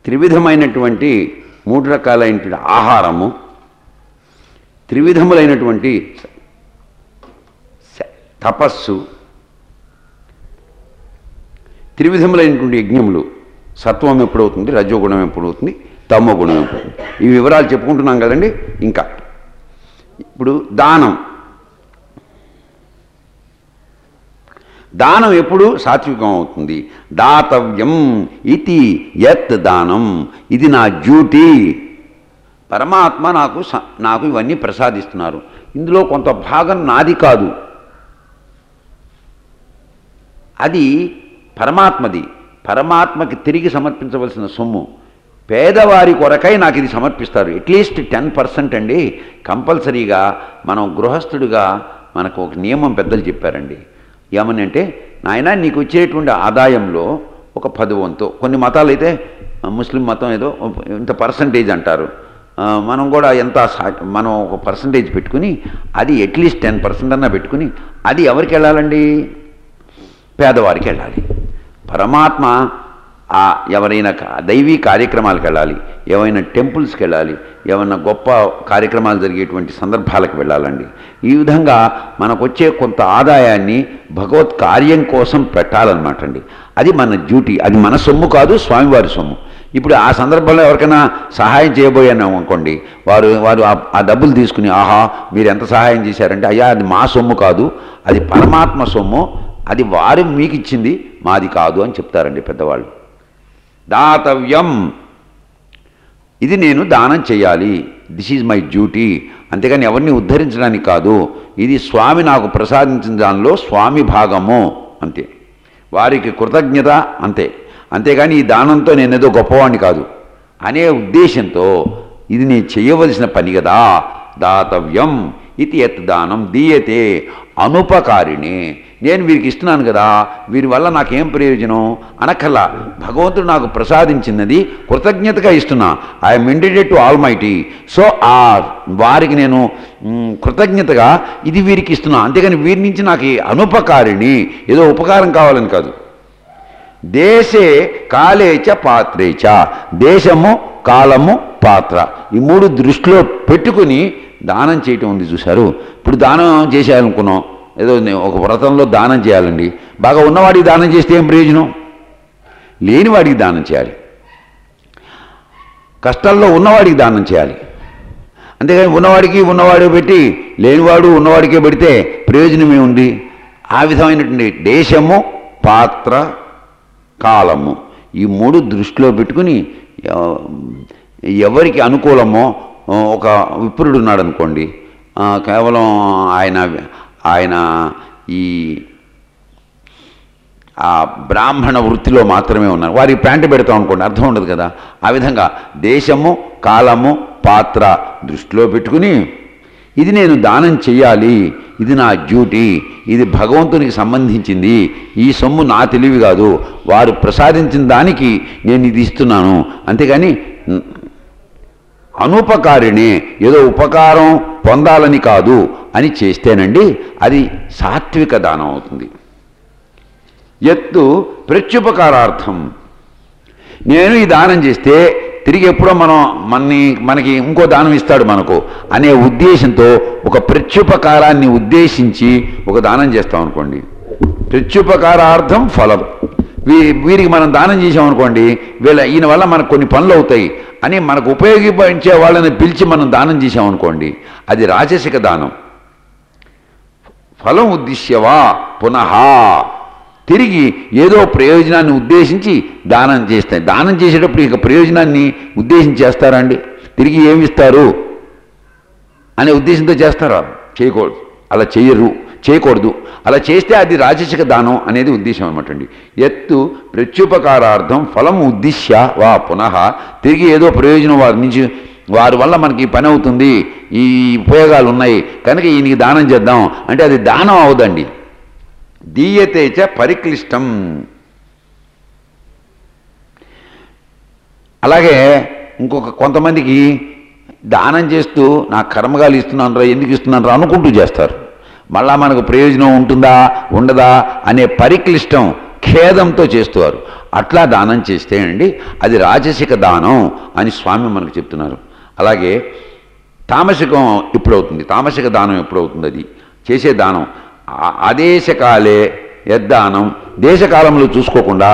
త్రివిధమైనటువంటి మూడు రకాలైనటువంటి ఆహారము త్రివిధములైనటువంటి స- తపస్సు త్రివిధములైనటువంటి యజ్ఞములు సత్వం ఎప్పుడవుతుంది రజోగుణం ఎప్పుడవుతుంది తమో గుణం ఎప్పుడవుతుంది ఈ వివరాలు చెప్పుకుంటున్నాం కదండి ఇంకా ఇప్పుడు దానం దానం ఎప్పుడు సాత్వికం అవుతుంది దాతవ్యం ఇది యత్ దానం ఇది నా డ్యూటీ పరమాత్మ నాకు స- నాకు ఇవన్నీ ప్రసాదిస్తున్నారు ఇందులో కొంత భాగం నాది కాదు అది పరమాత్మది పరమాత్మకి తిరిగి సమర్పించవలసిన సొమ్ము పేదవారి కొరకై నాకు ఇది సమర్పిస్తారు అట్లీస్ట్ టెన్ పర్సెంట్ అండి కంపల్సరీగా మనం గృహస్థుడిగా మనకు ఒక నియమం పెద్దలు చెప్పారండి ఏమని అంటే నాయన నీకు వచ్చేటువంటి ఆదాయంలో ఒక పది వంతు కొన్ని మతాలు అయితే ఆ, ముస్లిం మతం ఏదో ఇంత పర్సంటేజ్ అంటారు ఆ, మనం కూడా ఎంత సా- మనం ఒక పర్సంటేజ్ పెట్టుకుని అది అట్లీస్ట్ టెన్ పర్సెంట్ అన్నా పెట్టుకుని అది ఎవరికి వెళ్ళాలండి పేదవారికి వెళ్ళాలి పరమాత్మ ఆ ఎవరైనా కా- దైవీ కార్యక్రమాలకు వెళ్ళాలి ఏవైనా టెంపుల్స్కి వెళ్ళాలి ఏమైనా గొప్ప కార్యక్రమాలు జరిగేటువంటి సందర్భాలకు వెళ్ళాలండి ఈ విధంగా మనకు వచ్చే కొంత ఆదాయాన్ని భగవత్ కార్యం కోసం పెట్టాలన్నమాట అండి అది మన డ్యూటీ అది మన సొమ్ము కాదు స్వామివారి సొమ్ము ఇప్పుడు ఆ సందర్భంలో ఎవరికైనా సహాయం చేయబోయాను అనుకోండి వారు వారు ఆ- ఆ డబ్బులు తీసుకుని ఆహా మీరు ఎంత సహాయం చేశారంటే అయ్యా అది మా సొమ్ము కాదు అది పరమాత్మ సొమ్ము అది వారు మీకు ఇచ్చింది మాది కాదు అని చెప్తారండి పెద్దవాళ్ళు దాతవ్యం ఇది నేను దానం చేయాలి దిస్ ఈజ్ మై డ్యూటీ అంతేగాని ఎవరిని ఉద్ధరించడానికి కాదు ఇది స్వామి నాకు ప్రసాదించిన దానిలో స్వామి భాగము అంతే వారికి కృతజ్ఞత అంతే అంతేగాని ఈ దానంతో నేనేదో గొప్పవాణ్ణి కాదు అనే ఉద్దేశంతో ఇది నేను చేయవలసిన పని కదా దాతవ్యం ఇది ఎత్ దానం దీయతే అనుపకారిణి నేను వీరికి ఇస్తున్నాను కదా వీరి వల్ల నాకేం ప్రయోజనం అనక్కల్లా భగవంతుడు నాకు ప్రసాదించినది కృతజ్ఞతగా ఇస్తున్నా I'm indebted to almighty so ఆ వారికి నేను మ్, కృతజ్ఞతగా ఇది వీరికి ఇస్తున్నా అంతేగాని వీరి నుంచి నాకు ఈ అనుపకారిణి ఏదో ఉపకారం కావాలని కాదు దేశే కాలేచ పాత్రేచ దేశము కాలము పాత్ర ఈ మూడు దృష్టిలో పెట్టుకుని దానం చేయటం ఉంది చూశారు ఇప్పుడు దానం చేసేయాలనుకున్నాం ఏదో నే- ఒక వ్రతంలో దానం చేయాలండి బాగా ఉన్నవాడికి దానం చేస్తే ఏం ప్రయోజనం లేనివాడికి దానం చేయాలి కష్టాల్లో ఉన్నవాడికి దానం చేయాలి అంతేగాని ఉన్నవాడికి ఉన్నవాడు పెట్టి లేనివాడు ఉన్నవాడికే పెడితే ప్రయోజనం ఏముంది ఆ విధమైనటువంటి దేశము పాత్ర కాలము ఈ మూడు దృష్టిలో పెట్టుకుని ఎవ- ఎవరికి అనుకూలమో ఆ, ఒక విప్రుడు ఉన్నాడు అనుకోండి ఆ, కేవలం ఆయన ఆయన ఈ ఆ బ్రాహ్మణ వృత్తిలో మాత్రమే ఉన్నారు వారికి ప్యాంటు పెడతాం అనుకోండి అర్థం ఉండదు కదా ఆ విధంగా దేశము కాలము పాత్ర దృష్టిలో పెట్టుకుని ఇది నేను దానం చెయ్యాలి ఇది నా డ్యూటీ ఇది భగవంతునికి సంబంధించింది ఈ సొమ్ము నా తెలివి కాదు వారు ప్రసాదించిన దానికి నేను ఇది ఇస్తున్నాను అంతేగాని న్- అనుపకారిణి ఏదో ఉపకారం పొందాలని కాదు అని చేస్తేనండి అది సాత్విక దానం అవుతుంది ఎత్తు ప్రత్యుపకారార్థం నేను ఈ దానం చేస్తే తిరిగి ఎప్పుడో మనం మనని మనకి ఇంకో దానం ఇస్తాడు మనకు అనే ఉద్దేశంతో ఒక ప్రత్యుపకారాన్ని ఉద్దేశించి ఒక దానం చేస్తాం అనుకోండి ప్రత్యుపకారార్థం ఫలం వీ వీరికి మనం దానం చేసామనుకోండి వీళ్ళ ఈయన వల్ల మనకు కొన్ని పనులు అవుతాయి అని మనకు ఉపయోగించే వాళ్ళని పిలిచి మనం దానం చేసామనుకోండి అది రాజసిక దానం ఫలం ఉద్దిశ్యవా పునః తిరిగి ఏదో ప్రయోజనాన్ని ఉద్దేశించి దానం చేస్తాయి దానం చేసేటప్పుడు ఇక ప్రయోజనాన్ని ఉద్దేశించి చేస్తారా అండి తిరిగి ఏమి ఇస్తారు అనే ఉద్దేశంతో చేస్తారా చేయకూడదు అలా చేయరు చేయకూడదు అలా చేస్తే అది రాజసిక దానం అనేది ఉద్దేశం అనమాట అండి ఎత్తు ప్రత్యుపకారార్థం ఫలం ఉద్దిశ్య వా పునః తిరిగి ఏదో ప్రయోజనం వారి నుంచి వారి వల్ల మనకి ఈ పని అవుతుంది ఈ ఉపయోగాలు ఉన్నాయి కనుక ఈయనకి దానం చేద్దాం అంటే అది దానం అవదండి దీయతే చ పరిక్లిష్టం అలాగే ఇంకొక కొంతమందికి దానం చేస్తూ నా కర్మగాలు ఇస్తున్నాను రా ఎందుకు ఇస్తున్నాను రా అనుకుంటూ చేస్తారు మళ్ళా మనకు ప్రయోజనం ఉంటుందా ఉండదా అనే పరిక్లిష్టం ఖేదంతో చేస్తున్నారు అట్లా దానం చేస్తే అండి అది రాజసిక దానం అని స్వామి మనకు చెప్తున్నారు అలాగే తామసికం ఎప్పుడవుతుంది తామసిక దానం ఎప్పుడవుతుంది అది చేసే దానం ఆ- అదేశకాలే యద్దానం దేశకాలంలో చూసుకోకుండా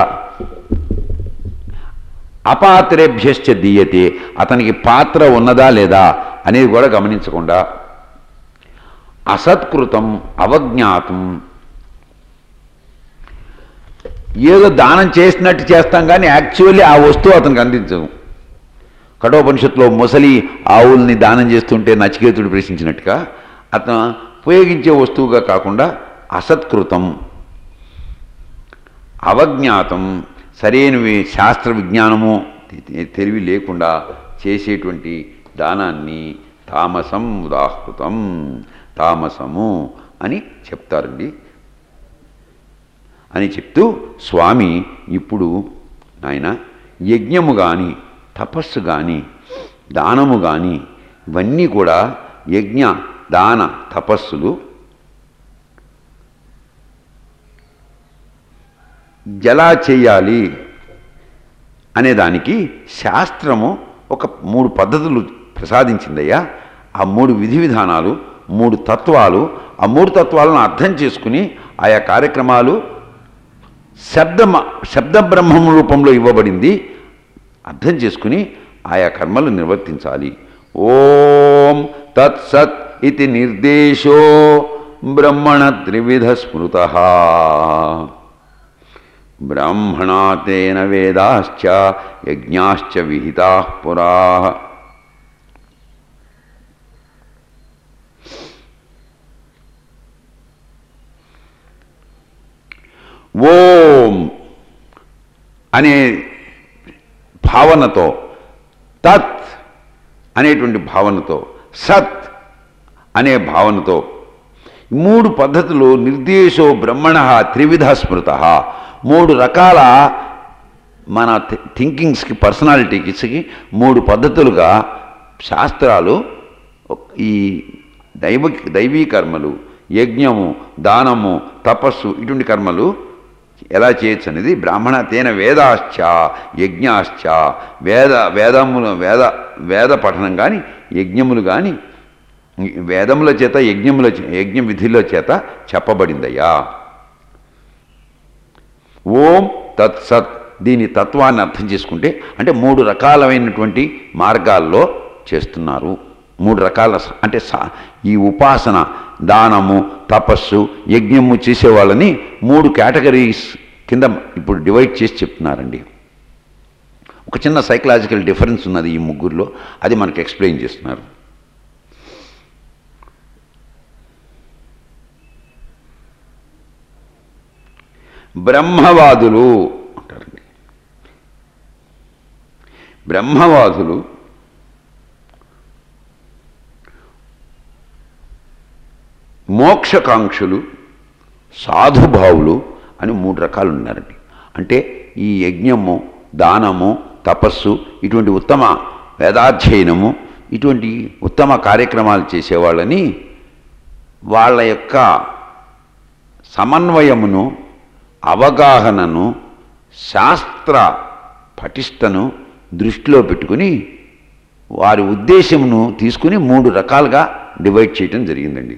అపాత్రేభ్యశ్చ దీయతే అతనికి పాత్ర ఉన్నదా లేదా అనేది కూడా గమనించకుండా అసత్కృతం అవజ్ఞాతం ఏదో దానం చేసినట్టు చేస్తాం కానీ యాక్చువల్లీ ఆ వస్తువు అతనికి అందించదు కఠోపనిషత్తులో ముసలి ఆవుల్ని దానం చేస్తుంటే నచికేతుడు ప్రశ్నించినట్టుగా అతను ఉపయోగించే వస్తువుగా కాకుండా అసత్కృతం అవజ్ఞాతం సరైనవి శాస్త్ర విజ్ఞానము తె- తెలివి లేకుండా చేసేటువంటి దానాన్ని తామసం ఉదాహృతం తామసము అని చెప్తారండి అని చెప్తూ స్వామి ఇప్పుడు ఆయన యజ్ఞము కానీ తపస్సు కానీ దానము కానీ ఇవన్నీ కూడా యజ్ఞ దాన తపస్సులు ఎలా చేయాలి అనే దానికి శాస్త్రము ఒక మూడు పద్ధతులు ప్రసాదించిందయ్యా ఆ మూడు విధి విధానాలు మూడు తత్వాలు ఆ మూడు తత్వాలను అర్థం చేసుకుని ఆయా కార్యక్రమాలు శబ్ద శబ్ద బ్రహ్మం రూపంలో ఇవ్వబడింది అర్థం చేసుకుని ఆయా కర్మలు నిర్వర్తించాలి ఓం తత్సత్ ఇది నిర్దేశో బ్రహ్మణ త్రివిధ స్మృత బ్రాహ్మణా తేన వేదాశ్చ యజ్ఞాశ్చ విహితా పురా ఓం అనే భావనతో తత్ అనేటువంటి భావనతో సత్ అనే భావనతో మూడు పద్ధతులు నిర్దేశో బ్రహ్మణ త్రివిధ స్మృత మూడు రకాల మన థి- థింకింగ్స్కి పర్సనాలిటీస్కి మూడు పద్ధతులుగా శాస్త్రాలు ఈ దైవ దైవీ కర్మలు యజ్ఞము దానము తపస్సు ఇటువంటి కర్మలు ఎలా చేయొచ్చు అనేది బ్రాహ్మణ తేన వేదాశ్చ యజ్ఞాశ్చ వేద వేదములు వేద వేద పఠనం కానీ యజ్ఞములు కానీ వేదముల చేత యజ్ఞముల చే- యజ్ఞ విధిలో చేత చెప్పబడిందయ్యా ఓం తత్సత్ దీని తత్వాన్ని అర్థం చేసుకుంటే అంటే మూడు రకాలైనటువంటి మార్గాల్లో చేస్తున్నారు మూడు రకాల స- అంటే సా- ఈ ఉపాసన దానము తపస్సు యజ్ఞము చేసేవాళ్ళని మూడు కేటగిరీస్ కింద ఇప్పుడు డివైడ్ చేసి చెప్తున్నారండి ఒక చిన్న సైకలాజికల్ డిఫరెన్స్ ఉన్నది ఈ ముగ్గురులో అది మనకు ఎక్స్ప్లెయిన్ చేస్తున్నారు బ్రహ్మవాదులు అంటారండి బ్రహ్మవాదులు మోక్షకాంక్షులు సాధుభావులు అని మూడు రకాలు ఉన్నారండి అంటే ఈ యజ్ఞము దానము తపస్సు ఇటువంటి ఉత్తమ వేదాధ్యయనము ఇటువంటి ఉత్తమ కార్యక్రమాలు చేసేవాళ్ళని వాళ్ళ యొక్క సమన్వయమును అవగాహనను శాస్త్ర పటిష్టను దృష్టిలో పెట్టుకుని వారి ఉద్దేశమును తీసుకుని మూడు రకాలుగా డివైడ్ చేయటం జరిగిందండి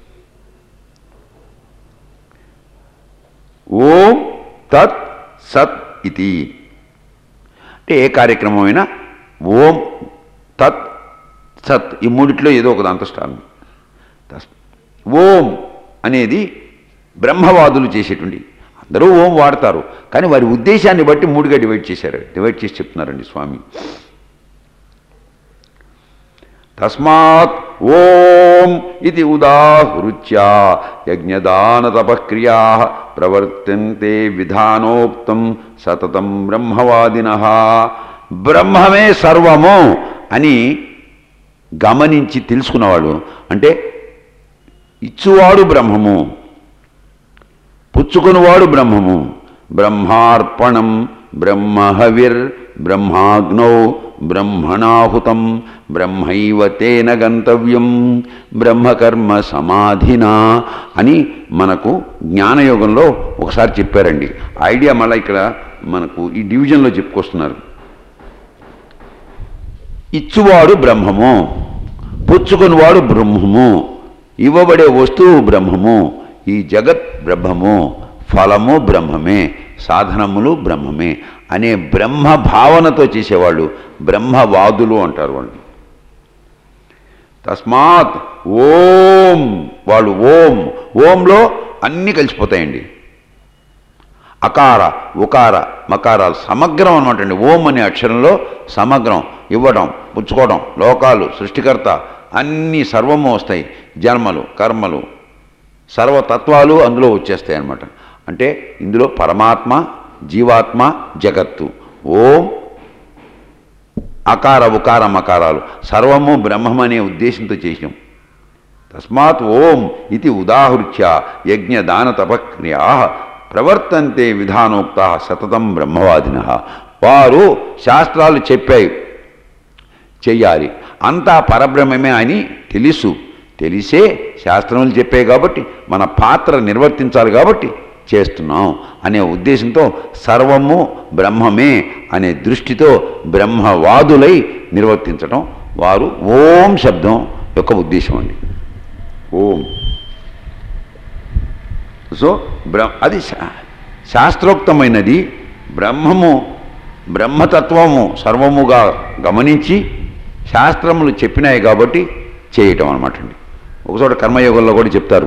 ఓం తత్ సత్ ఇది అంటే ఏ కార్యక్రమం అయినా ఓం తత్ సత్ ఈ మూడిట్లో ఏదో ఒక దాంతో స్టార్ట్ తస్- ఓం అనేది బ్రహ్మవాదులు చేసేటువంటి అందరూ ఓం వాడతారు కానీ వారి ఉద్దేశాన్ని బట్టి మూడుగా డివైడ్ చేశారు డివైడ్ చేసి చెప్తున్నారండి స్వామి తస్మాత్ ఓం ఇది ఉదాహృత్య యజ్ఞదాన తపక్రియా ప్రవర్తంతే విధానోక్తం సతతం బ్రహ్మవాదిన బ్రహ్మమే సర్వము అని గమనించి తెలుసుకున్నవాడు అంటే ఇచ్చువాడు బ్రహ్మము పుచ్చుకునివాడు బ్రహ్మము బ్రహ్మార్పణం బ్రహ్మహవిర్ బ్రహ్మాగ్నౌ బ్రహ్మణాహుతం బ్రహ్మైవ తేన గంతవ్యం బ్రహ్మకర్మ సమాధినా అని మనకు జ్ఞానయోగంలో ఒకసారి చెప్పారండి ఐడియా మళ్ళీ ఇక్కడ మనకు ఈ డివిజన్లో చెప్పుకొస్తున్నారు ఇచ్చువాడు బ్రహ్మము పుచ్చుకునివాడు బ్రహ్మము ఇవ్వబడే వస్తువు బ్రహ్మము ఈ జగత్ బ్రహ్మము ఫలము బ్రహ్మమే సాధనములు బ్రహ్మమే అనే బ్రహ్మ భావనతో చేసేవాళ్ళు బ్రహ్మవాదులు అంటారు వాళ్ళు తస్మాత్ ఓం వాళ్ళు ఓం ఓంలో అన్నీ కలిసిపోతాయండి అకార ఉకార మకారాలు సమగ్రం అనమాట అండి ఓం అనే అక్షరంలో సమగ్రం ఇవ్వడం పుచ్చుకోవడం లోకాలు సృష్టికర్త అన్నీ సర్వము వస్తాయి జన్మలు కర్మలు సర్వతత్వాలు అందులో వచ్చేస్తాయి అన్నమాట అంటే ఇందులో పరమాత్మ జీవాత్మ జగత్తు ఓం అకార ఉకార మకారాలు సర్వము బ్రహ్మమనే ఉద్దేశంతో చేసినాం తస్మాత్ ఓం ఇది ఉదాహృత్య యజ్ఞ దాన తపక్రియా ప్రవర్తంతే విధానోక్త సతతం బ్రహ్మవాదిన వారు శాస్త్రాలు చెప్పాయి చెయ్యాలి అంతా పరబ్రహ్మమే అని తెలుసు తెలిసే శాస్త్రములు చెప్పాయి కాబట్టి మన పాత్ర నిర్వర్తించాలి కాబట్టి చేస్తున్నాం అనే ఉద్దేశంతో సర్వము బ్రహ్మమే అనే దృష్టితో బ్రహ్మవాదులై నిర్వర్తించడం వారు ఓం శబ్దం యొక్క ఉద్దేశం అండి ఓం సో బ్ర అది శా- శాస్త్రోక్తమైనది బ్రహ్మము బ్రహ్మతత్వము సర్వముగా గమనించి శాస్త్రములు చెప్పినాయి కాబట్టి చేయటం అనమాట అండి ఒకచోట కర్మయోగంలో కూడా చెప్తారు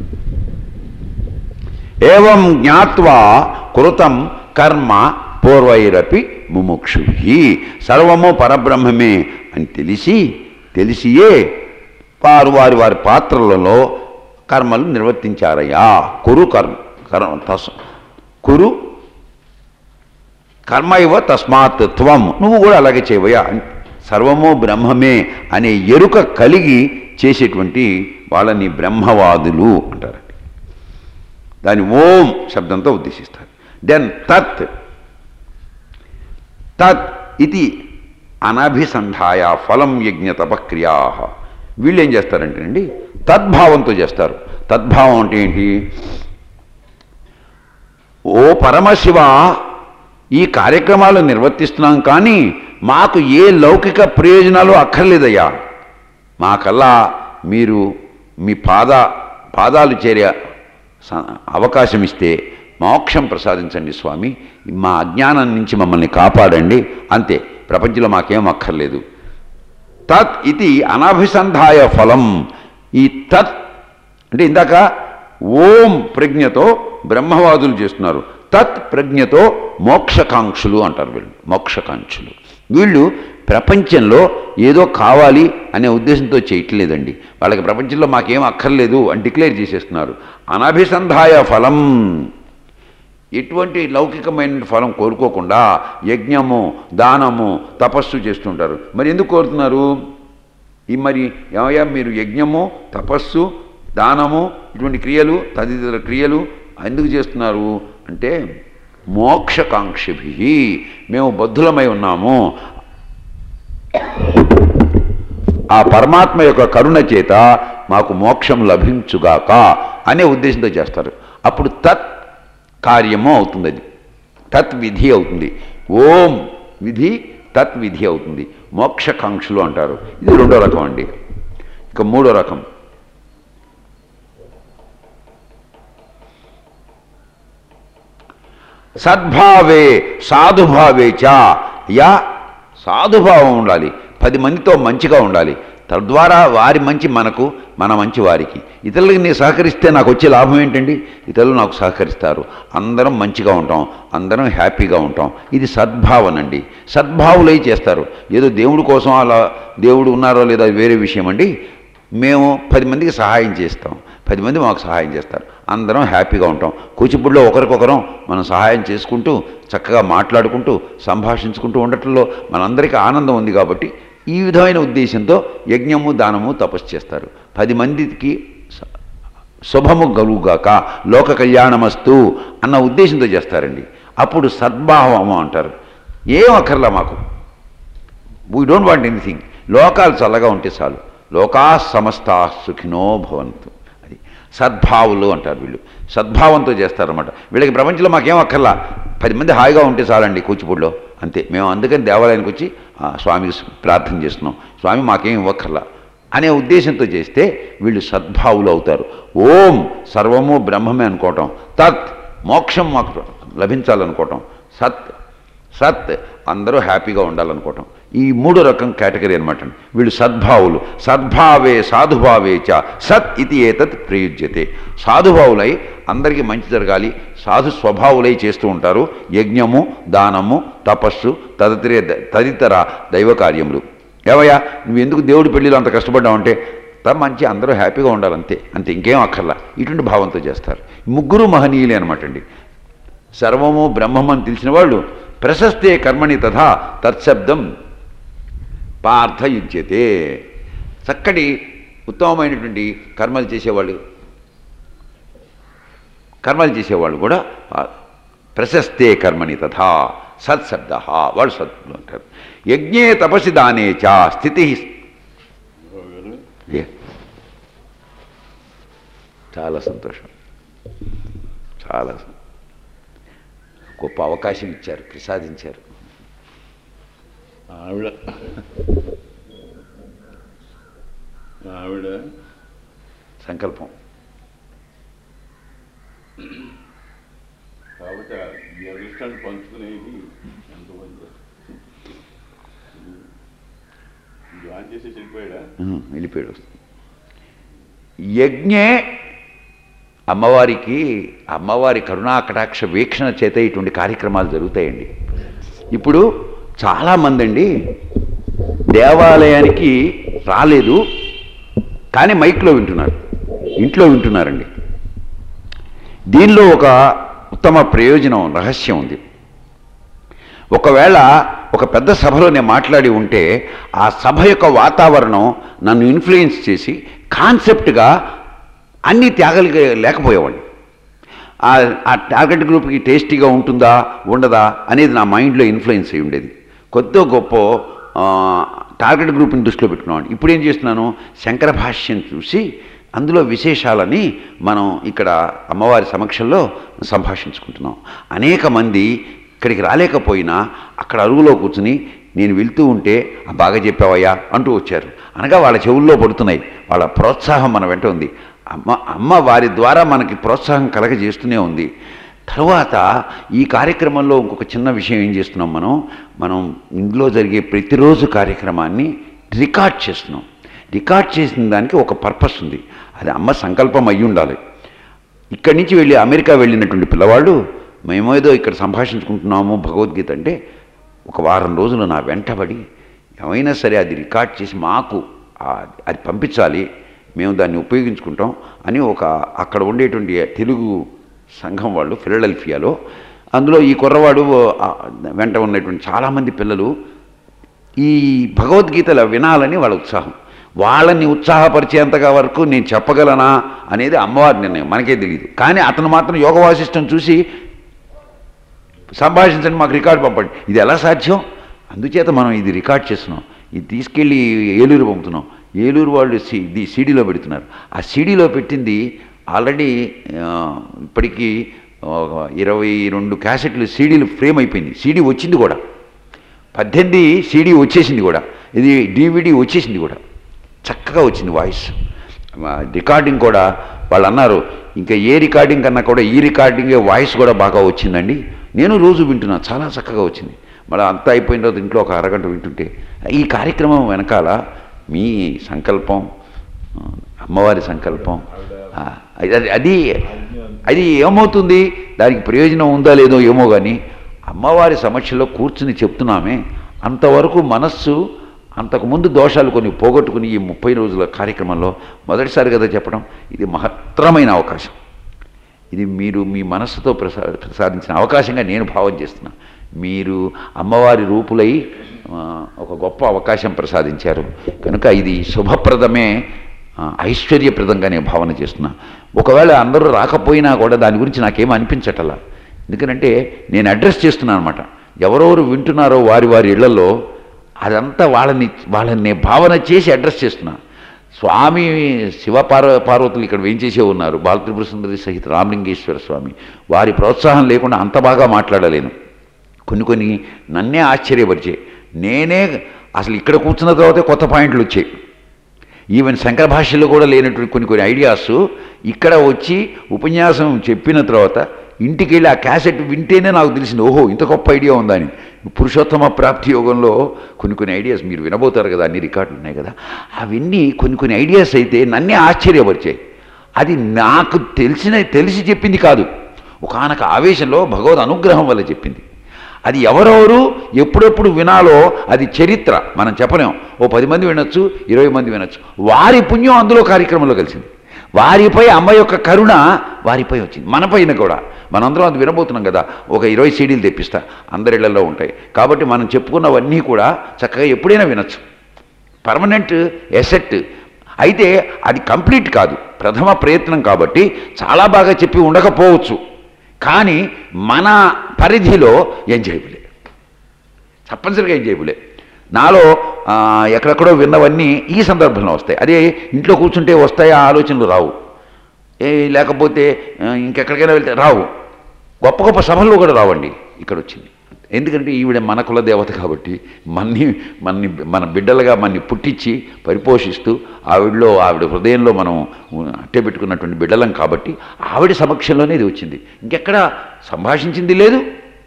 ఏవం జ్ఞాత్వా కృతం కర్మ పూర్వైరపి ముముక్షు సర్వము పరబ్రహ్మమే అని తెలిసి తెలిసియే వారు వారి వారి పాత్రలలో కర్మలు నిర్వర్తించారయ్యా కురు కర్మ కర్మ తస్ కురు కర్మ ఇవ తస్మాత్ త్వం నువ్వు కూడా అలాగే చేయవయ్యా అని సర్వము బ్రహ్మమే అనే ఎరుక కలిగి చేసేటువంటి వాళ్ళని బ్రహ్మవాదులు అంటారండి దాని ఓం శబ్దంతో ఉద్దేశిస్తారు దెన్ తత్ తత్ ఇది అనభిసంధాయ ఫలం యజ్ఞ తపక్రియా వీళ్ళు ఏం చేస్తారంటేనండి తద్భావంతో చేస్తారు తద్భావం అంటే ఏంటి ఓ పరమశివ ఈ కార్యక్రమాలు నిర్వర్తిస్తున్నాం కానీ మాకు ఏ లౌకిక ప్రయోజనాలు అక్కర్లేదయ్యా మాకల్లా మీరు మీ పాద పాదాలు చేరే స- అవకాశం ఇస్తే మోక్షం ప్రసాదించండి స్వామి మా అజ్ఞానం నుంచి మమ్మల్ని కాపాడండి అంతే ప్రపంచంలో మాకేం అక్కర్లేదు తత్ ఇది అనభిసంధాయ ఫలం ఈ తత్ అంటే ఇందాక ఓం ప్రజ్ఞతో బ్రహ్మవాదులు చేస్తున్నారు తత్ ప్రజ్ఞతో మోక్షకాంక్షులు అంటారు వీళ్ళు మోక్షకాంక్షులు వీళ్ళు ప్రపంచంలో ఏదో కావాలి అనే ఉద్దేశంతో చేయట్లేదండి వాళ్ళకి ప్రపంచంలో మాకేం అక్కర్లేదు అని డిక్లేర్ చేసేస్తున్నారు అనభిసంధాయ ఫలం ఎటువంటి లౌకికమైన ఫలం కోరుకోకుండా యజ్ఞము దానము తపస్సు చేస్తుంటారు మరి ఎందుకు కోరుతున్నారు ఈ మరి ఏమయ్యా మీరు యజ్ఞము తపస్సు దానము ఇటువంటి క్రియలు తదితర క్రియలు ఎందుకు చేస్తున్నారు అంటే మోక్షకాంక్షిభి మేము బద్ధులమై ఉన్నాము ఆ పరమాత్మ యొక్క కరుణ చేత మాకు మోక్షం లభించుగాక అనే ఉద్దేశంతో చేస్తారు అప్పుడు తత్ కార్యము అవుతుంది అది తత్ విధి అవుతుంది ఓం విధి తత్ విధి అవుతుంది మోక్షకాంక్షలు అంటారు ఇది రెండో రకం అండి ఇక మూడో రకం సద్భావే సాధుభావే చ యా సాధుభావం ఉండాలి పది మందితో మంచిగా ఉండాలి తద్వారా వారి మంచి మనకు మన మంచి వారికి ఇతరులకి నేను సహకరిస్తే నాకు వచ్చే లాభం ఏంటండి ఇతరులు నాకు సహకరిస్తారు అందరం మంచిగా ఉంటాం అందరం హ్యాపీగా ఉంటాం ఇది సద్భావన అండి సద్భావులై చేస్తారు ఏదో దేవుడి కోసం అలా దేవుడు ఉన్నారో లేదో అది వేరే విషయం అండి మేము పది మందికి సహాయం చేస్తాం పది మంది మాకు సహాయం చేస్తారు అందరం హ్యాపీగా ఉంటాం కూచిపూడిలో ఒకరికొకరం మనం సహాయం చేసుకుంటూ చక్కగా మాట్లాడుకుంటూ సంభాషించుకుంటూ ఉండటంలో మనందరికీ ఆనందం ఉంది కాబట్టి ఈ విధమైన ఉద్దేశంతో యజ్ఞము దానము తపస్సు చేస్తారు పది మందికి స- శుభము కలుగుగాక లోక కళ్యాణమస్తు అన్న ఉద్దేశంతో చేస్తారండి అప్పుడు సద్భావము అంటారు ఏం అక్కర్లా మాకు వీ డోంట్ వాంట్ ఎనీథింగ్ లోకాలు చల్లగా ఉంటే చాలు లోకా సమస్త సుఖినో భవంతు అది సద్భావులు అంటారు వీళ్ళు సద్భావంతో చేస్తారన్నమాట వీళ్ళకి ప్రపంచంలో మాకేం అక్కర్లా పది మంది హాయిగా ఉంటే చాలండి కూచిపూడిలో అంతే మేము అందుకని దేవాలయానికి వచ్చి ఆ, స్వామికి ప్రార్థన చేస్తున్నాం స్వామి మాకేం ఇవ్వక్కర్లా అనే ఉద్దేశంతో చేస్తే వీళ్ళు సద్భావులు అవుతారు ఓం సర్వము బ్రహ్మమే అనుకోవటం తత్ మోక్షం మాకు లభించాలనుకోవటం సత్ సత్ అందరూ హ్యాపీగా ఉండాలనుకోవటం ఈ మూడో రకం కేటగిరీ అనమాట వీళ్ళు సద్భావులు సద్భావే సాధుభావే చ సత్ ఇది ఏతత్ ప్రయుజ్యతే సాధుభావులై అందరికీ మంచి జరగాలి సాధు స్వభావులై చేస్తూ ఉంటారు యజ్ఞము దానము తపస్సు తదితర తదితర దైవ కార్యములు ఏవయ్యా నువ్వు ఎందుకు దేవుడి పెళ్ళిలో అంత కష్టపడ్డావంటే తా మంచి అందరూ హ్యాపీగా ఉండాలి అంతే అంతే ఇంకేం అక్కర్లా ఇటువంటి భావంతో చేస్తారు ముగ్గురు మహనీయులే అనమాట అండి సర్వము బ్రహ్మమని తెలిసిన వాళ్ళు ప్రశస్తే కర్మణి తథా తత్శబ్దం పార్థయుజ్యతే చక్కటి ఉత్తమమైనటువంటి కర్మలు చేసేవాళ్ళు కర్మలు చేసేవాళ్ళు కూడా ఆ, ప్రశస్తే కర్మణి తథా సత్శబ్ద వాళ్ళు సత్ అంటారు యజ్ఞే తపసి దానే చ స్థితి ఏ. చాలా సంతోషం చాలా సం- గొప్ప అవకాశం ఇచ్చారు ప్రసాదించారు ఆవిడ ఆవిడ సంకల్పం కాబట్టి ఆ ఈ అదృష్టాన్ని పంచుకునేది ఎంతమంది జాయిన్ చేసి వెళ్ళిపోయాడా ఉహు, వెళ్ళిపోయాడు యజ్ఞే అమ్మవారికి అమ్మవారి కరుణా కటాక్ష వీక్షణ చేత ఇటువంటి కార్యక్రమాలు జరుగుతాయండి ఇప్పుడు చాలామంది అండి దేవాలయానికి రాలేదు కానీ మైక్లో వింటున్నారు ఇంట్లో వింటున్నారండి దీనిలో ఒక ఉత్తమ ప్రయోజనం రహస్యం ఉంది ఒకవేళ ఒక పెద్ద సభలో నేను మాట్లాడి ఉంటే ఆ సభ యొక్క వాతావరణం నన్ను ఇన్ఫ్లుయెన్స్ చేసి కాన్సెప్ట్గా అన్ని త్యాగాలు లేకపోయేవాడిని ఆ- ఆ టార్గెట్ గ్రూప్కి టేస్టీగా ఉంటుందా ఉండదా అనేది నా మైండ్లో ఇన్ఫ్లుయెన్స్ అయి ఉండేది కొత్త గొప్ప ఆ, టార్గెట్ గ్రూప్ని దృష్టిలో పెట్టుకున్నాను ఇప్పుడు ఏం చేస్తున్నాను శంకర భాష్యం చూసి అందులో విశేషాలని మనం ఇక్కడ అమ్మవారి సమక్షంలో సంభాషించుకుంటున్నాం అనేక మంది ఇక్కడికి రాలేకపోయినా అక్కడ అరుగులో కూర్చుని నేను వెళ్తూ ఉంటే "ఆ, బాగా చెప్పావయ్యా అంటూ వచ్చారు అనగా వాళ్ళ చెవుల్లో పడుతున్నాయి వాళ్ళ ప్రోత్సాహం మన వెంట ఉంది అమ్మ అమ్మ వారి ద్వారా మనకి ప్రోత్సాహం కలగజేస్తూనే ఉంది తర్వాత ఈ కార్యక్రమంలో ఇంకొక చిన్న విషయం ఏం చేస్తున్నాం మనం మనం ఇందులో జరిగే ప్రతిరోజు కార్యక్రమాన్ని రికార్డ్ చేస్తున్నాం రికార్డ్ చేసిన దానికి ఒక పర్పస్ ఉంది అది అమ్మ సంకల్పం అయి ఉండాలి ఇక్కడి నుంచి వెళ్ళి అమెరికా వెళ్ళినటువంటి పిల్లవాడు మేమేదో ఇక్కడ సంభాషించుకుంటున్నాము భగవద్గీత అంటే ఒక వారం రోజులు నా వెంటబడి ఏమైనా సరే అది రికార్డ్ చేసి మాకు ఆ- అది పంపించాలి మేము దాన్ని ఉపయోగించుకుంటాం అని ఒక అక్కడ ఉండేటువంటి తెలుగు సంఘం వాళ్ళు ఫిలడెల్ఫియాలో అందులో ఈ కుర్రవాడు ఆ, వెంట ఉన్నటువంటి చాలామంది పిల్లలు ఈ భగవద్గీతలు వినాలని వాళ్ళ ఉత్సాహం వాళ్ళని ఉత్సాహపరిచేంతగా వరకు నేను చెప్పగలనా అనేది అమ్మవారి నిర్ణయం మనకే తెలియదు కానీ అతను మాత్రం యోగ వాసిష్టం చూసి సంభాషించండి మాకు రికార్డు పంపండి ఇది ఎలా సాధ్యం అందుచేత మనం ఇది రికార్డ్ చేస్తున్నాం ఇది తీసుకెళ్ళి ఏలూరు పంపుతున్నాం ఏలూరు వాళ్ళు సి ఇది సీడీలో పెడుతున్నారు ఆ సీడీలో పెట్టింది ఆల్రెడీ ఆ, ఇప్పటికీ ఒక ఇరవై రెండు క్యాసెట్లు సీడీలు ఫ్రేమ్ అయిపోయింది సీడీ వచ్చింది కూడా పద్దెనిమిది సీడీ వచ్చేసింది కూడా ఇది డివిడి వచ్చేసింది కూడా చక్కగా వచ్చింది వాయిస్ ఆ, రికార్డింగ్ కూడా వాళ్ళు అన్నారు ఇంకా ఏ రికార్డింగ్ కన్నా కూడా ఈ రికార్డింగే వాయిస్ కూడా బాగా వచ్చిందండి నేను రోజు వింటున్నా చాలా చక్కగా వచ్చింది మళ్ళీ అంతా అయిపోయిన తర్వాత ఇంట్లో ఒక అరగంట వింటుంటే ఈ కార్యక్రమం వెనకాల మీ సంకల్పం ఆ, అమ్మవారి సంకల్పం ఆ, అది అది అది ఏమవుతుంది దానికి ప్రయోజనం ఉందా లేదో ఏమో కానీ అమ్మవారి సమక్షంలో కూర్చుని చెప్తున్నామే అంతవరకు మనస్సు అంతకుముందు దోషాలు కొన్ని పోగొట్టుకుని ఈ ముప్పై రోజుల కార్యక్రమంలో మొదటిసారి కదా చెప్పడం ఇది మహత్తరమైన అవకాశం ఇది మీరు మీ మనస్సుతో ప్రసా ప్రసాదించిన అవకాశంగా నేను భావం చేస్తున్నా మీరు అమ్మవారి రూపులై ఆ, ఒక గొప్ప అవకాశం ప్రసాదించారు కనుక ఇది శుభప్రదమే ఆ, ఐశ్వర్యప్రదంగా నేను భావన చేస్తున్నా ఒకవేళ అందరూ రాకపోయినా కూడా దాని గురించి నాకేం అనిపించటలా ఎందుకంటే నేను అడ్రస్ చేస్తున్నాను అనమాట ఎవరెవరు వింటున్నారో వారి వారి ఇళ్లలో అదంతా వాళ్ళని వాళ్ళని భావన చేసి అడ్రస్ చేస్తున్నా స్వామి శివ పార్వ పార్వతులు ఇక్కడ వేంచేసే ఉన్నారు బాలత్రిపుర సుందరి సహిత రామలింగేశ్వర స్వామి వారి ప్రోత్సాహం లేకుండా అంత బాగా మాట్లాడలేను కొన్ని కొన్ని నన్నే ఆశ్చర్యపరిచాయి నేనే అసలు ఇక్కడ కూర్చున్న తర్వాతే కొత్త పాయింట్లు వచ్చాయి ఈవెన్ శంకర భాషలో కూడా లేనటువంటి కొన్ని కొన్ని ఐడియాస్ ఇక్కడ వచ్చి ఉపన్యాసం చెప్పిన తర్వాత ఇంటికి వెళ్ళి ఆ క్యాసెట్ వింటేనే నాకు తెలిసింది ఓహో ఇంత గొప్ప ఐడియా ఉందని పురుషోత్తమ ప్రాప్తి యోగంలో కొన్ని కొన్ని ఐడియాస్ మీరు వినబోతారు కదా అన్ని రికార్డులు ఉన్నాయి కదా అవన్నీ కొన్ని కొన్ని ఐడియాస్ అయితే నన్నే ఆశ్చర్యపరిచాయి అది నాకు తెలిసిన తెలిసి చెప్పింది కాదు ఒకనొక ఆవేశంలో భగవద్ అనుగ్రహం వల్ల చెప్పింది అది ఎవరెవరు ఎప్పుడెప్పుడు వినాలో అది చరిత్ర మనం చెప్పలేం ఓ పది మంది వినొచ్చు ఇరవై మంది వినొచ్చు వారి పుణ్యం అందులో కార్యక్రమంలో కలిసింది వారిపై అమ్మ యొక్క కరుణ వారిపై వచ్చింది మనపైన కూడా మనందరం అది వినబోతున్నాం కదా ఒక ఇరవై సీడీలు తెప్పిస్తా అందరిళ్లలో ఉంటాయి కాబట్టి మనం చెప్పుకున్నవన్నీ కూడా చక్కగా ఎప్పుడైనా వినొచ్చు పర్మనెంట్ ఎసెట్ అయితే అది కంప్లీట్ కాదు ప్రథమ ప్రయత్నం కాబట్టి చాలా బాగా చెప్పి ఉండకపోవచ్చు కానీ మన పరిధిలో ఏం చేయబులే తప్పనిసరిగా ఏం చేయబులే నాలో ఆ, ఎక్కడెక్కడో విన్నవన్నీ ఈ సందర్భంలో వస్తాయి అదే ఇంట్లో కూర్చుంటే వస్తాయి ఆ ఆలోచనలు రావు ఏ లేకపోతే ఆ, ఇంకెక్కడికైనా వెళ్తే రావు గొప్ప గొప్ప సభల్లో కూడా రావండి ఇక్కడ వచ్చింది ఎందుకంటే ఈవిడ మన కుల దేవత కాబట్టి మన్ని మన్ని మన బిడ్డలుగా మన్ని పుట్టించి పరిపోషిస్తూ ఆవిడలో ఆవిడ హృదయంలో మనం అట్టే పెట్టుకున్నటువంటి బిడ్డలం కాబట్టి ఆవిడ సమక్షంలోనే ఇది వచ్చింది ఇంకెక్కడ సంభాషించింది లేదు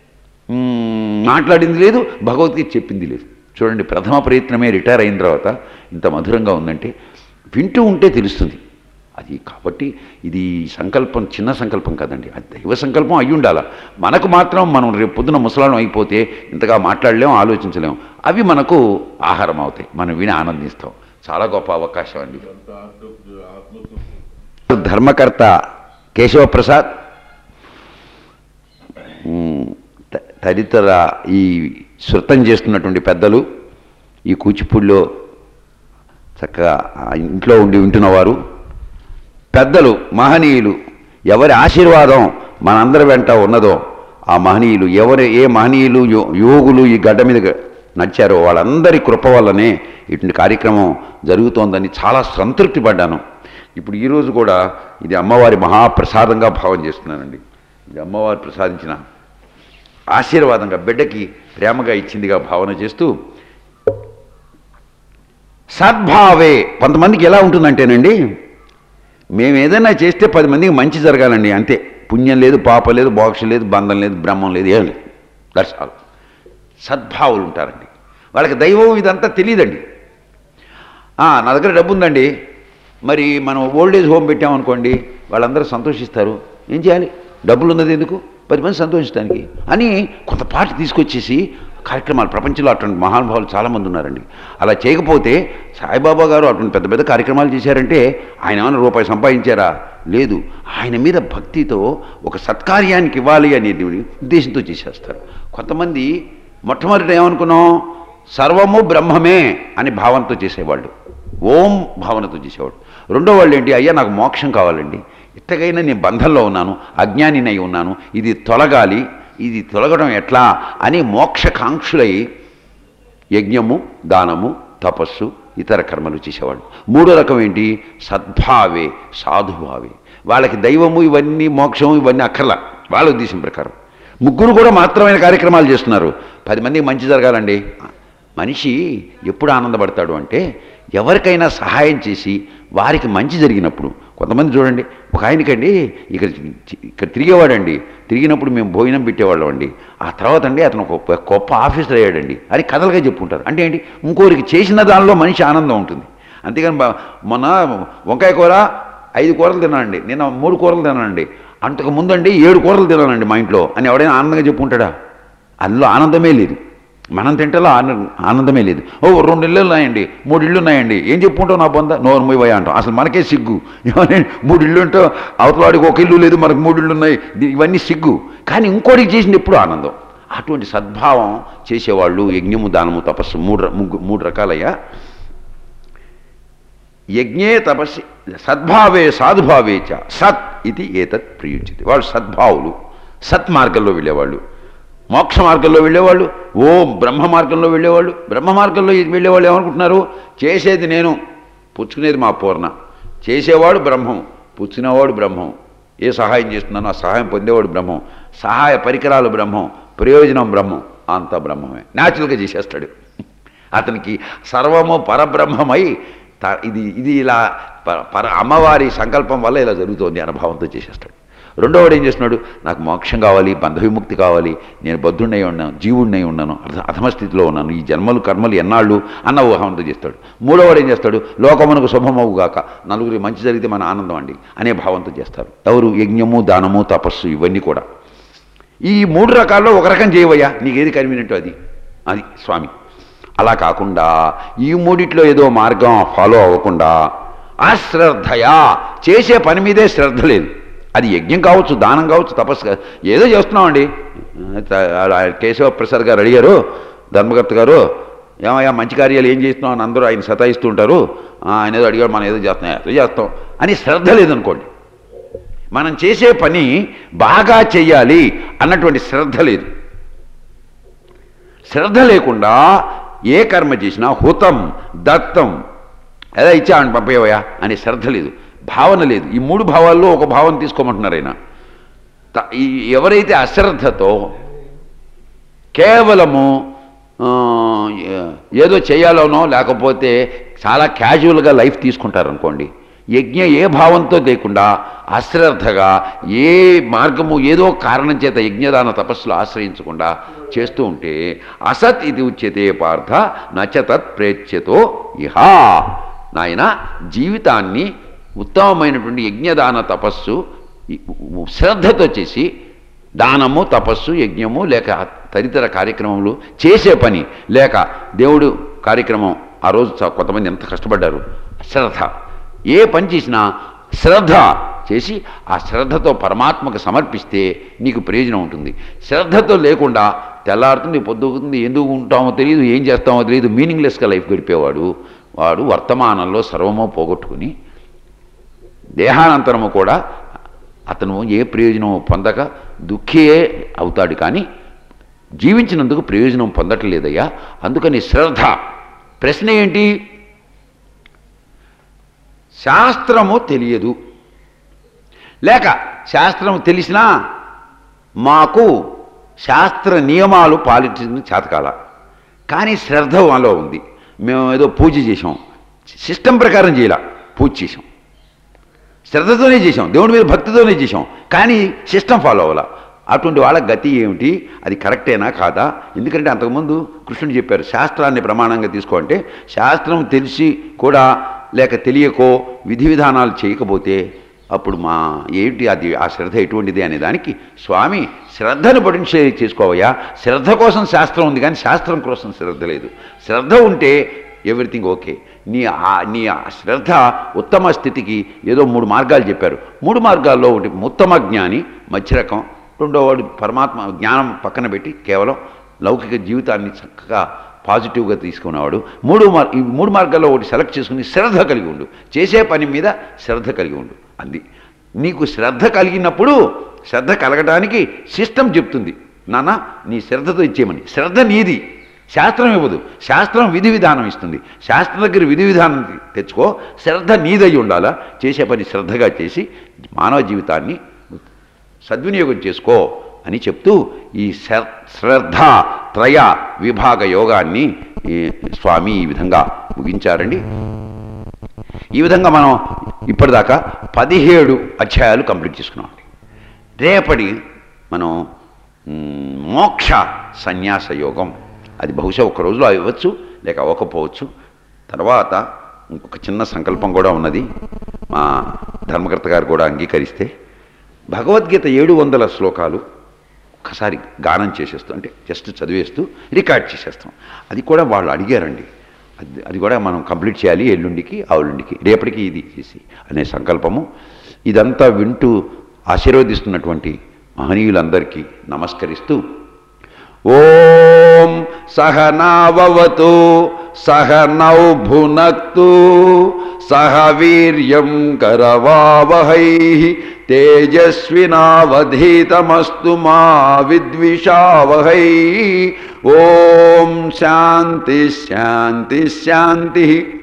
మ్మ్, మాట్లాడింది లేదు భగవద్గీత చెప్పింది లేదు చూడండి ప్రథమ ప్రయత్నమే రిటైర్ అయిన తర్వాత ఇంత మధురంగా ఉందంటే వింటూ ఉంటే తెలుస్తుంది అది కాబట్టి ఇది సంకల్పం చిన్న సంకల్పం కాదండి అది దైవ సంకల్పం అయి ఉండాల మనకు మాత్రం మనం రేపు పొద్దున ముసలాం అయిపోతే ఇంతగా మాట్లాడలేం ఆలోచించలేం అవి మనకు ఆహారం అవుతాయి మనం విని ఆనందిస్తాం చాలా గొప్ప అవకాశం అండి అంత ఆత్మ ఆత్మతృప్తి ధర్మకర్త కేశవప్రసాద్ మ్, త- తదితర ఈ శృతం చేస్తున్నటువంటి పెద్దలు ఈ కూచిపూడిలో చక్కగా ఆ ఇంట్లో ఉండి వింటున్నవారు పెద్దలు మహనీయులు ఎవరి ఆశీర్వాదం మనందరి వెంట ఉన్నదో ఆ మహనీయులు ఎవరు ఏ మహనీయులు యో- యోగులు ఈ గడ్డ మీద నడిచారో వాళ్ళందరి కృప వల్లనే ఇటువంటి కార్యక్రమం జరుగుతోందని చాలా సంతృప్తి పడ్డాను ఇప్పుడు ఈరోజు కూడా ఇది అమ్మవారి మహాప్రసాదంగా భావం చేస్తున్నానండి ఇది అమ్మవారు ప్రసాదించిన ఆశీర్వాదంగా బిడ్డకి ప్రేమగా ఇచ్చిందిగా భావన చేస్తూ సద్భావే కొంతమందికి ఎలా ఉంటుందంటేనండి మేము ఏదైనా చేస్తే పది మందికి మంచి జరగాలండి అంతే పుణ్యం లేదు పాప లేదు మోక్షం లేదు బంధం లేదు బ్రహ్మం లేదు ఏం లేదు దట్స్ ఆల్ సద్భావులు ఉంటారండి వాళ్ళకి దైవం ఇదంతా తెలియదండి ఆ, నా దగ్గర డబ్బు ఉందండి మరి మనం ఓల్డ్ ఏజ్ హోమ్ పెట్టామనుకోండి వాళ్ళందరూ సంతోషిస్తారు ఏం చేయాలి డబ్బులు ఉన్నది ఎందుకు పది మంది సంతోషించడానికి అని కొంత పాట తీసుకొచ్చేసి కార్యక్రమాలు ప్రపంచంలో అటువంటి మహానుభావులు చాలామంది ఉన్నారండి అలా చేయకపోతే సాయిబాబా గారు అటువంటి పెద్ద పెద్ద కార్యక్రమాలు చేశారంటే ఆయన ఏమైనా రూపాయి సంపాదించారా లేదు ఆయన మీద భక్తితో ఒక సత్కార్యానికి ఇవ్వాలి అనే ఉద్దేశంతో చేసేస్తారు కొంతమంది మొట్టమొదటి ఏమనుకున్నాం సర్వము బ్రహ్మమే అని భావంతో చేసేవాళ్ళు ఓం భావనతో చేసేవాడు రెండో వాళ్ళు ఏంటి అయ్యా నాకు మోక్షం కావాలండి ఎట్టగైనా నేను బంధంలో ఉన్నాను అజ్ఞానినై ఉన్నాను ఇది తొలగాలి ఇది తొలగడం ఎట్లా అని మోక్షకాంక్షులై యజ్ఞము దానము తపస్సు ఇతర కర్మలు చేసేవాళ్ళు మూడో రకం ఏంటి సద్భావే సాధుభావే వాళ్ళకి దైవము ఇవన్నీ మోక్షము ఇవన్నీ అక్కర్లా వాళ్ళ ఉద్దేశం ప్రకారం ముగ్గురు కూడా మాత్రమైన కార్యక్రమాలు చేస్తున్నారు పది మందికి మంచి జరగాలండి మనిషి ఎప్పుడు ఆనందపడతాడు అంటే ఎవరికైనా సహాయం చేసి వారికి మంచి జరిగినప్పుడు కొంతమంది చూడండి ఒక ఆయనకండి ఇక్కడ ఇక్కడ తిరిగేవాడండి తిరిగినప్పుడు మేము భోజనం పెట్టేవాళ్ళం అండి ఆ తర్వాత అండి అతను ఒక గొప్ప ఆఫీసర్ అయ్యాడండి అని కథలుగా చెప్పుకుంటారు అంటే ఏంటి ఇంకోరికి చేసిన దానిలో మనిషి ఆనందం ఉంటుంది అంతేగాని బా- మొన్న వంకాయ కూర ఐదు కూరలు తిన్నానండి నిన్న మూడు కూరలు తిన్నానండి అంతకు ముందండి ఏడు కూరలు తిన్నానండి మా ఇంట్లో అని ఎవడైనా ఆనందంగా చెప్పుకుంటాడా అందులో ఆనందమే లేదు మనం తింటలో ఆనంద ఆనందమే లేదు ఓ రెండు ఇళ్ళు ఉన్నాయండి మూడు ఇళ్ళు ఉన్నాయండి ఏం చెప్పుకుంటావు నా బొంద నోరు మూవయ్యా అంటాం అసలు మనకే సిగ్గు ఏమని మూడు ఇళ్ళు ఉంటో అవతలవాడికి ఒక ఇల్లు లేదు మనకు మూడు ఇళ్ళు ఉన్నాయి ఇది- ఇవన్నీ సిగ్గు కానీ ఇంకోటికి చేసింది ఎప్పుడు ఆనందం అటువంటి సద్భావం చేసేవాళ్ళు యజ్ఞము దానము తపస్సు మూడు ర- ముగ్గు మూడు రకాలయ్యా యజ్ఞే తపస్సి సద్భావే సాధుభావే చ సత్ ఇది ఏతత్ ప్రయుజ్యతే వాళ్ళు సద్భావులు సత్ మార్గంలో వెళ్ళేవాళ్ళు మోక్ష మార్గంలో వెళ్ళేవాళ్ళు ఓ బ్రహ్మ మార్గంలో వెళ్ళేవాళ్ళు బ్రహ్మ మార్గంలో వెళ్ళేవాళ్ళు ఏమనుకుంటున్నారు చేసేది నేను పుచ్చుకునేది మా పూర్ణ చేసేవాడు బ్రహ్మం పుచ్చుకునేవాడు బ్రహ్మం ఏ సహాయం చేస్తున్నానో ఆ సహాయం పొందేవాడు బ్రహ్మం సహాయ పరికరాలు బ్రహ్మం ప్రయోజనం బ్రహ్మం అంతా బ్రహ్మమే న్యాచురల్గా చేసేస్తాడు అతనికి సర్వము పరబ్రహ్మమై త- ఇది ఇది ఇలా ప- పర అమ్మవారి సంకల్పం వల్ల ఇలా జరుగుతోంది అనుభవంతో చేసేస్తాడు రెండోవాడు ఏం చేస్తున్నాడు నాకు మోక్షం కావాలి బంధ విముక్తి కావాలి నేను బద్ధుడినై ఉన్నాను జీవుడినై ఉన్నాను అధ- అధమ స్థితిలో ఉన్నాను ఈ జన్మలు కర్మలు ఎన్నాళ్ళు అన్న ఊహంతో చేస్తాడు మూడోవాడు ఏం చేస్తాడు లోకమునకు శుభమవుగాక నలుగురి మంచి జరిగితే మన ఆనందం అండి అనే భావంతో చేస్తారు ఎవరు యజ్ఞము దానము తపస్సు ఇవన్నీ కూడా ఈ మూడు రకాల్లో ఒక రకం చేయవయ్యా నీకు ఏది కన్వీనియంట్ అది అది స్వామి అలా కాకుండా ఈ మూడిట్లో ఏదో మార్గం ఫాలో అవ్వకుండా అశ్రద్ధయా చేసే పని మీదే శ్రద్ధ లేదు అది యజ్ఞం కావచ్చు దానం కావచ్చు తపస్సు కావచ్చు ఏదో చేస్తున్నామండి ఆ, కేశవ ప్రసాద్ గారు అడిగారు ధర్మకర్త గారు ఏమయ్యా మంచి కార్యాలు ఏం చేస్తున్నావు అని అందరూ ఆయన సతాయిస్తూ ఉంటారు ఆ, ఆయన ఏదో అడిగాడు మనం ఏదో చేస్తున్నాం ఏదో చేస్తాం అని శ్రద్ధ లేదనుకోండి మనం చేసే పని బాగా చెయ్యాలి అన్నటువంటి శ్రద్ధ లేదు శ్రద్ధ లేకుండా ఏ కర్మ చేసినా హుతం దత్తం ఏదో ఇచ్చా అని పంపేవయా అనే శ్రద్ధ లేదు భావన లేదు ఈ మూడు భావాల్లో ఒక భావం తీసుకోమంటున్నారు ఆయన త- ఈ ఎవరైతే అశ్రద్ధతో కేవలము ఆ, ఏ- ఏదో చేయాలోనో లేకపోతే చాలా క్యాజువల్గా లైఫ్ తీసుకుంటారనుకోండి యజ్ఞ ఏ భావంతో లేకుండా అశ్రద్ధగా ఏ మార్గము ఏదో కారణం చేత యజ్ఞదాన తపస్సులు ఆశ్రయించకుండా చేస్తూ ఉంటే అసత్ ఇది ఉచ్యతే పార్థ నచ తత్ ప్రేచ్యతో ఇహా నాయన జీవితాన్ని ఉత్తమమైనటువంటి యజ్ఞదాన తపస్సు ఈ శ్రద్ధతో చేసి దానము తపస్సు యజ్ఞము లేక తదితర కార్యక్రమములు చేసే పని లేక దేవుడు కార్యక్రమం ఆ రోజు చ- కొంతమంది ఎంత కష్టపడ్డారు శ్రద్ధ ఏ పని చేసినా శ్రద్ధ చేసి ఆ శ్రద్ధతో పరమాత్మకు సమర్పిస్తే నీకు ప్రయోజనం ఉంటుంది శ్రద్ధతో లేకుండా తెల్లారుతుంది పొద్దుగుతుంది ఎందుకు ఉంటామో తెలియదు ఏం చేస్తామో తెలియదు మీనింగ్లెస్గా లైఫ్ గడిపేవాడు వాడు వర్తమానంలో సర్వమో పోగొట్టుకుని దేహానంతరము కూడా అతను ఏ ప్రయోజనం పొందక దుఃఖే అవుతాడు కానీ జీవించినందుకు ప్రయోజనం పొందట్లేదయ్యా అందుకని శ్రద్ధ ప్రశ్న ఏంటి శాస్త్రము తెలియదు లేక శాస్త్రం తెలిసినా మాకు శాస్త్ర నియమాలు పాలించిన చేతకాల కానీ శ్రద్ధ మాలో ఉంది మేము ఏదో పూజ చేసాం సిస్టమ్ ప్రకారం చేయాల పూజ చేసాం శ్రద్ధతోనే చేసాం దేవుడి మీద భక్తితోనే చేసాం కానీ సిస్టమ్ ఫాలో అవ్వాల అటువంటి వాళ్ళ గతి ఏమిటి అది కరెక్టేనా కాదా ఎందుకంటే అంతకుముందు కృష్ణుడు చెప్పారు శాస్త్రాన్ని ప్రమాణంగా తీసుకో అంటే శాస్త్రం తెలిసి కూడా లేక తెలియకో విధి విధానాలు చేయకపోతే అప్పుడు మా ఏంటి అది ఆ శ్రద్ధ ఎటువంటిది అనే దానికి స్వామి శ్రద్ధను పడించే చేసుకోవయ్యా శ్రద్ధ కోసం శాస్త్రం ఉంది కానీ శాస్త్రం కోసం శ్రద్ధ లేదు శ్రద్ధ ఉంటే ఎవ్రీథింగ్ ఓకే నీ ఆ నీ ఆ శ్రద్ధ ఉత్తమ స్థితికి ఏదో మూడు మార్గాలు చెప్పారు మూడు మార్గాల్లో ఒకటి ఉత్తమ జ్ఞాని మధ్య రకం రెండోవాడు పరమాత్మ జ్ఞానం పక్కన పెట్టి కేవలం లౌకిక జీవితాన్ని చక్కగా పాజిటివ్గా తీసుకునేవాడు మూడు మార్ ఈ మూడు మార్గాల్లో ఒకటి సెలెక్ట్ చేసుకుని శ్రద్ధ కలిగి ఉండు చేసే పని మీద శ్రద్ధ కలిగి ఉండు అంది నీకు శ్రద్ధ కలిగినప్పుడు శ్రద్ధ కలగడానికి సిస్టమ్ చెప్తుంది నాన్న నీ శ్రద్ధతో ఇచ్చేయమని శ్రద్ధ నీది శాస్త్రం ఇవ్వదు శాస్త్రం విధి విధానం ఇస్తుంది శాస్త్రం దగ్గర విధి విధానం తెచ్చుకో శ్రద్ధ నీదై ఉండాలా చేసే పని శ్రద్ధగా చేసి మానవ జీవితాన్ని సద్వినియోగం చేసుకో అని చెప్తూ ఈ శ- శ్రద్ధ త్రయ విభాగ యోగాన్ని ఈ స్వామి ఈ విధంగా ముగించారండి ఈ విధంగా మనం ఇప్పటిదాకా పదిహేడు అధ్యాయాలు కంప్లీట్ చేసుకున్నామండి రేపటి మనం మ్, మోక్ష సన్యాస యోగం అది బహుశా ఒక రోజులో ఇవ్వచ్చు లేక అవ్వకపోవచ్చు తర్వాత ఇంకొక చిన్న సంకల్పం కూడా ఉన్నది మా ధర్మకర్త గారు కూడా అంగీకరిస్తే భగవద్గీత ఏడు వందల శ్లోకాలు ఒక్కసారి గానం చేసేస్తూ అంటే జస్ట్ చదివేస్తూ రికార్డ్ చేసేస్తాం అది కూడా వాళ్ళు అడిగారండి అది అది కూడా మనం కంప్లీట్ చేయాలి ఎల్లుండికి ఆవులుండికి రేపటికి ఇది చేసి అనే సంకల్పము ఇదంతా వింటూ ఆశీర్వదిస్తున్నటువంటి మహనీయులందరికీ నమస్కరిస్తూ ఓం సహనావతు సహ నౌ భునక్తు సహ వీర్యం కరవావహై తేజస్వినావధీతమస్తు మా విద్విషావహై ఓం శాంతి శాంతి శాంతి